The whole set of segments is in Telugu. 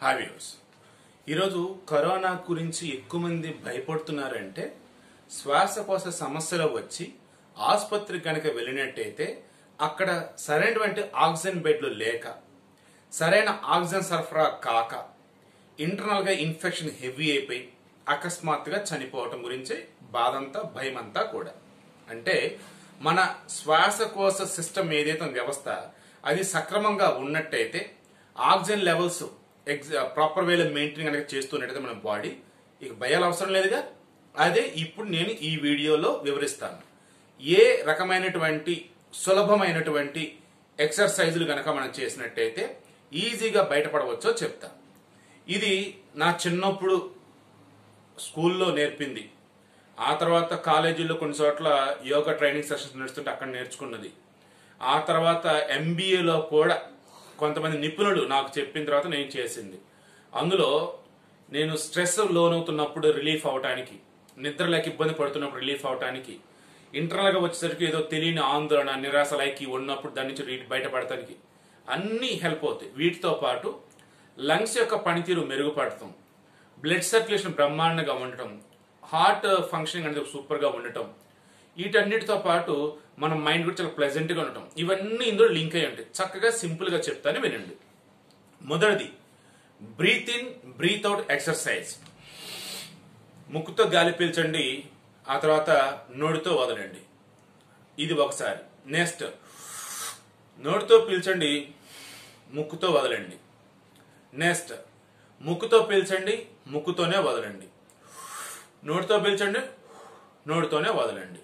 హావ్యూస్ ఈరోజు కరోనా గురించి ఎక్కువ మంది భయపడుతున్నారంటే శ్వాసకోశ సమస్యలు వచ్చి ఆసుపత్రి కనుక వెళ్ళినట్టయితే అక్కడ సరైనటువంటి ఆక్సిజన్ బెడ్లు లేక సరైన ఆక్సిజన్ సరఫరా కాక ఇంటర్నల్ గా ఇన్ఫెక్షన్ హెవీ అయిపోయి అకస్మాత్తుగా చనిపోవటం గురించి బాధంతా భయమంతా కూడా అంటే మన శ్వాసకోశ సిస్టమ్ ఏదైతే ఉందో వ్యవస్థ అది సక్రమంగా ఉన్నట్టయితే ఆక్సిజన్ లెవెల్స్ ప్రాపర్ వేలో మెయింటైన్ కనుక చేస్తున్నట్టయితే మన బాడీ ఇక భయాలు అవసరం లేదుగా అదే ఇప్పుడు నేను ఈ వీడియోలో వివరిస్తాను ఏ రకమైనటువంటి సులభమైనటువంటి ఎక్సర్సైజులు కనుక మనం చేసినట్టయితే ఈజీగా బయటపడవచ్చో చెప్తా ఇది నా చిన్నప్పుడు స్కూల్లో నేర్పింది ఆ తర్వాత కాలేజీలో కొన్ని చోట్ల యోగా ట్రైనింగ్ సెషన్స్ నడుస్తుంటే అక్కడ నేర్చుకున్నది ఆ తర్వాత ఎంబీఏలో కూడా కొంతమంది నిపుణులు నాకు చెప్పిన తర్వాత నేను చేసింది అందులో నేను స్ట్రెస్ లోనవుతున్నప్పుడు రిలీఫ్ అవటానికి నిద్ర లేక ఇబ్బంది పడుతున్నప్పుడు రిలీఫ్ అవటానికి ఇంటర్నల్ గా వచ్చేసరికి ఏదో తెలియని ఆందోళన నిరాశ లైకి ఉన్నప్పుడు దాని నుంచి రీ- బయటపడటానికి అన్నీ హెల్ప్ అవుతాయి వీటితో పాటు లంగ్స్ యొక్క పనితీరు మెరుగుపడటం బ్లడ్ సర్క్యులేషన్ బ్రహ్మాండంగా ఉండటం హార్ట్ ఫంక్షనింగ్ అనేది సూపర్ గా ఉండటం వీటన్నిటితో పాటు మన మైండ్ కూడా చాలా ప్లెజెంట్ గా ఉండటం ఇవన్నీ ఇందులో లింక్ అయి ఉంటాయి చక్కగా సింపుల్ గా చెప్తాను వినండి మొదటిది breathe in breathe out exercise ముక్కుతో గాలి పీల్చండి ఆ తర్వాత నోటితో వదలండి ఇది ఒకసారి నెక్స్ట్ నోటితో పీల్చండి ముక్కుతో వదలండి నెక్స్ట్ ముక్కుతో పీల్చండి ముక్కుతోనే వదలండి నోటితో పీల్చండి నోటితోనే వదలండి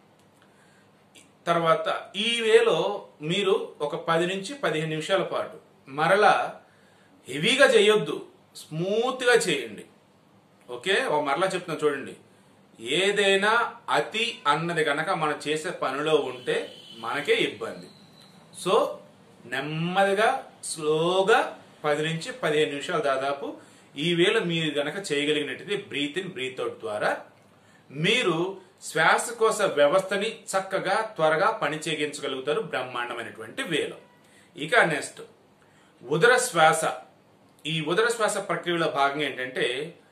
తర్వాత ఈ వేలో మీరు ఒక పది నుంచి పదిహేను నిమిషాల పాటు మరలా హెవీగా చేయొద్దు స్మూత్గా చేయండి ఓకే ఓ మరలా చెప్తున్నా చూడండి ఏదైనా అతి అన్నది కనుక మనం చేసే పనిలో ఉంటే మనకే ఇబ్బంది సో నెమ్మదిగా స్లోగా పది నుంచి పదిహేను నిమిషాలు దాదాపు ఈ వేళ మీరు గనక చేయగలిగినట్టయితే బ్రీత్ ఇన్ బ్రీత్ అవుట్ ద్వారా మీరు శ్వాసకోశ వ్యవస్థని చక్కగా త్వరగా పని చేయించగలుగుతారు బ్రహ్మాండమైనటువంటి వేలో ఇక నెక్స్ట్ ఉదర శ్వాస ఈ ఉదర శ్వాస ప్రక్రియలో భాగంగా ఏంటంటే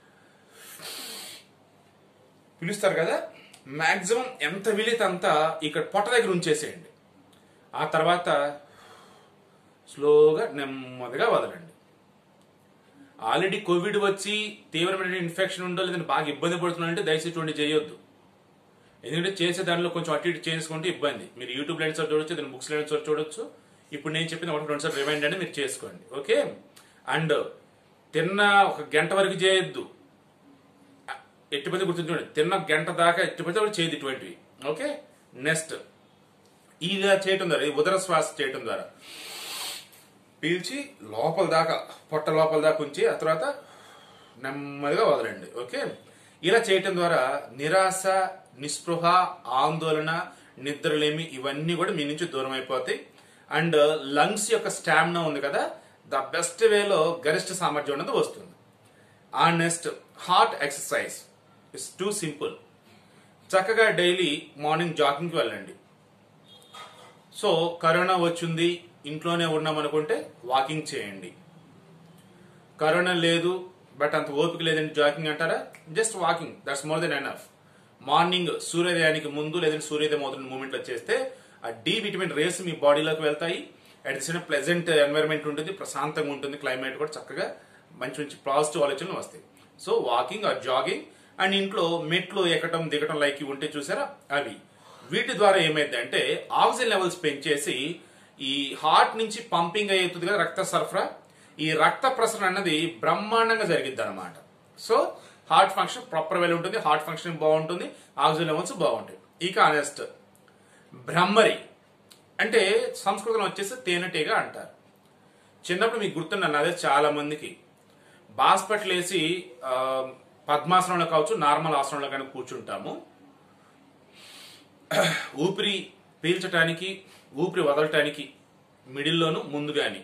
పిలుస్తారు కదా మాక్సిమం ఎంత వీలైతే అంత ఇక్కడ పొట్ట దగ్గర ఉంచేసేయండి ఆ తర్వాత స్లోగా నెమ్మదిగా వదలండి ఆల్రెడీ కోవిడ్ వచ్చి తీవ్రమైన ఇన్ఫెక్షన్ ఉండో లేదంటే బాగా ఇబ్బంది పడుతున్నారంటే దయచేసి ఇటువంటి చేయొద్దు ఎందుకంటే చేసే దానిలో కొంచెం అటు ఇటు చేసుకుంటే ఇబ్బంది మీరు యూట్యూబ్ లైన్స్ చూడొచ్చు దాని బుక్స్ లైన్స్ చూడొచ్చు ఇప్పుడు నేను చెప్పిన ఒకటి రెండు సార్లు రిమైండ్ అని మీరు చేసుకోండి ఓకే అండ్ తిన్న ఒక గంట వరకు చేయొద్దు ఎట్టుపతి గుర్తుంచుకోండి తిన్న గంట దాకా ఎట్టుపతి కూడా చేయదు ఇటువంటివి ఓకే నెక్స్ట్ ఇలా చేయటం ద్వారా ఈ ఉదర శ్వాస చేయటం ద్వారా పీల్చి లోపల దాకా పొట్ట లోపల దాకా ఉంచి ఆ తర్వాత నెమ్మదిగా వదలండి ఓకే ఇలా చేయటం ద్వారా నిరాశ నిస్పృహ ఆందోళన నిద్రలేమి ఇవన్నీ కూడా మీ నుంచి దూరం అయిపోతాయి అండ్ లంగ్స్ యొక్క స్టామినా ఉంది కదా ద బెస్ట్ వేలో గరిష్ట సామర్థ్యం అనేది వస్తుంది ఆ next heart exercise it's too simple చక్కగా డైలీ మార్నింగ్ జాగింగ్కి వెళ్ళండి సో కరోనా వచ్చింది ఇంట్లోనే ఉన్నాం అనుకుంటే వాకింగ్ చేయండి కరోనా లేదు బట్ అంత ఓపిక లేదండి జాగింగ్ అంటారా just walking that's more than enough morning సూర్యోదయానికి ముందు లేదంటే సూర్యోదయం అవుతున్న మూమెంట్ లో చేస్తే ఆ డి విటమిన్ రేస్ మీ బాడీలోకి వెళ్తాయి at the same pleasant environment ఉంటుంది ప్రశాంతంగా ఉంటుంది క్లైమేట్ కూడా చక్కగా మంచి మంచి పాజిటివ్ ఆలోచనలు వస్తాయి so walking or jogging and ఇంట్లో మెట్లు ఎక్కడం దిగటం లైక్ ఇవి ఉంటే చూసారా అవి వీటి ద్వారా ఏమైందంటే ఆక్సిజన్ లెవెల్స్ పెంచేసి ఈ హార్ట్ నుంచి పంపింగ్ అవుతుంది కదా రక్త సరఫరా ఈ రక్త ప్రసరణ అన్నది బ్రహ్మాండంగా జరిగిద్ది అనమాట సో హార్ట్ ఫంక్షన్ ప్రాపర్ వేలు ఉంటుంది హార్ట్ ఫంక్షన్ బాగుంటుంది ఆక్సిజన్ లెవెల్స్ బాగుంటాయి ఇక నెక్స్ట్ బ్రహ్మరి అంటే సంస్కృతంలో వచ్చేసి తేనెటీగ అంటారు చిన్నప్పుడు మీకు గుర్తున్న అదే చాలా మందికి బాస్పట్లు వేసి ఆ, పద్మాసనంలో కావచ్చు నార్మల్ ఆసనంలో కానీ కూర్చుంటాము ఊపిరి పీల్చటానికి ఊపిరి వదలటానికి మిడిల్లోను ముందు కానీ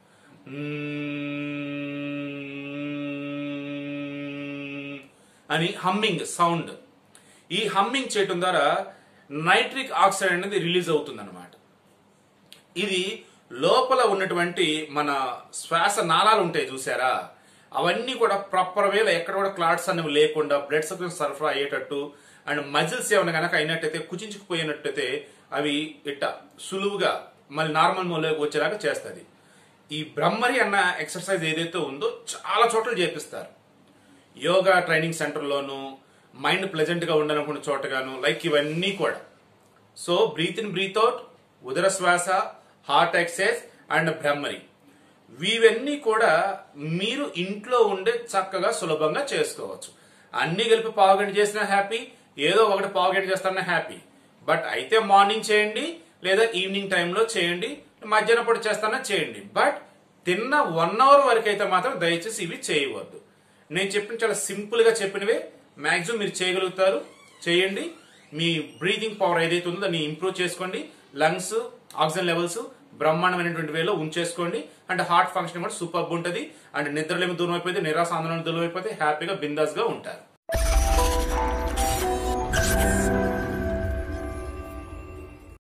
అని హమ్మింగ్ సౌండ్ ఈ హమ్మింగ్ చేయటం ద్వారా నైట్రిక్ ఆక్సైడ్ అనేది రిలీజ్ అవుతుంది అనమాట ఇది లోపల ఉన్నటువంటి మన శ్వాస నాళాలు ఉంటాయి చూసారా అవన్నీ కూడా ప్రాపర్ వేలో ఎక్కడ కూడా క్లాట్స్ అనేవి లేకుండా బ్లడ్ సర్క్యులేషన్ సరఫరా అయ్యేటట్టు అండ్ మజిల్స్ ఏమైనా కనుక అయినట్టయితే కుచించుకుపోయినట్టయితే అవి ఇట్ట సులువుగా మళ్ళీ నార్మల్ మూలకి వచ్చేలాగా చేస్తుంది ఈ బ్రహ్మరి అన్న ఎక్సర్సైజ్ ఏదైతే ఉందో చాలా చోట్ల చేపిస్తారు యోగా ట్రైనింగ్ సెంటర్లోను మైండ్ ప్లెజెంట్ గా ఉండాలనుకున్న చోటగాను లైక్ ఇవన్నీ కూడా so breathe in breathe out ఉదర శ్వాస హార్ట్ ఎక్సైజ్ అండ్ బ్రహ్మరి ఇవన్నీ కూడా మీరు ఇంట్లో ఉండే చక్కగా సులభంగా చేసుకోవచ్చు అన్ని కలిపి పావుగంట చేసినా హ్యాపీ ఏదో ఒకటి పావుగంట చేస్తానా హ్యాపీ బట్ అయితే మార్నింగ్ చేయండి లేదా ఈవినింగ్ టైంలో చేయండి మధ్యాహ్నం పూట చేస్తానా చేయండి బట్ తిన్న వన్ అవర్ వరకు అయితే మాత్రం దయచేసి ఇవి చేయవద్దు నేను చెప్పిన చాలా సింపుల్ గా చెప్పినవే మాక్సిమం మీరు చేయగలుగుతారు చేయండి మీ బ్రీతింగ్ పవర్ ఏదైతే ఉందో దాన్ని ఇంప్రూవ్ చేసుకోండి లంగ్స్ ఆక్సిజన్ లెవెల్స్ బ్రహ్మాండమైనటువంటి వేలో ఉంచేసుకోండి అండ్ హార్ట్ ఫంక్షన్ కూడా సూపర్ ఉంటుంది అండ్ నిద్రలేమి దూరం అయిపోతే నిరాశ ఆందోళన దూరం అయిపోతే హ్యాపీగా బిందాస్ గా ఉంటారు